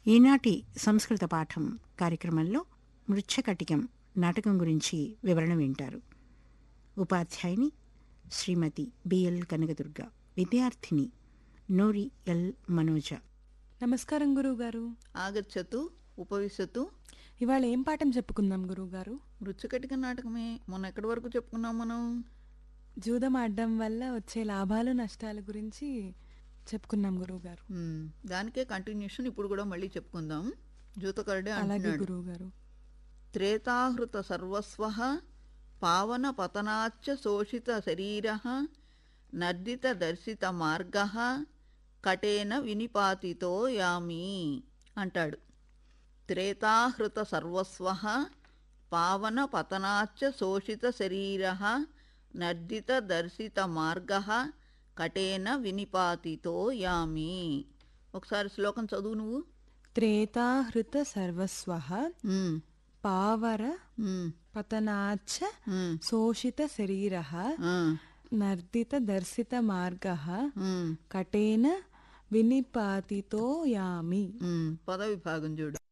ఈనాటి సంస్కృత పాఠం కార్యక్రమంలో మృచ్ఛకటికం నాటకం గురించి వివరణ వింటారు ఉపాధ్యాయుని శ్రీమతి బిఎల్ కనకదుర్గ విద్యార్థిని నోరి ఎల్ మనోజ నమస్కారం గురువుగారు ఆగచ్చతు ఉపవిశతు ఇవాళ ఏం పాఠం చెప్పుకుందాం గురువుగారు మృచ్చుకటిక నాటకమే మొన్న ఎక్కడి వరకు చెప్పుకున్నాం మనం జూదం ఆడడం వల్ల వచ్చే లాభాలు నష్టాల గురించి చెప్పుకున్నాం గురువుగారు ఉమ్, దానికే కంటిన్యూషన్ ఇప్పుడు కూడా మళ్ళీ చెప్పుకుందాం జూతకరుడే అలాగే అంటున్నాడు గురువుగారు త్రేతాహృత సర్వస్వ పావన పతనాచ్చ శోషిత శరీర నర్దిత దర్శిత మార్గ కటేన వినిపాతితో యామి అంటాడు త్రేతాహృత సర్వస్వ పావన పతనాచ్చ శోషిత శరీర నర్దిత దర్శిత మార్గ కటేన వినిపాతితో యామి ఒకసారి శ్లోకం చదువు నువ్వు త్రేతాహృత సర్వస్వ ఉమ్, పావర ఉమ్, పతనాచ్చ ఉమ్, శోషిత శరీర ఆ, నర్దిత దర్శిత మార్గ ఉమ్, కటేన వినిపాతితో యామి ఉమ్, పద విభాగం చూడు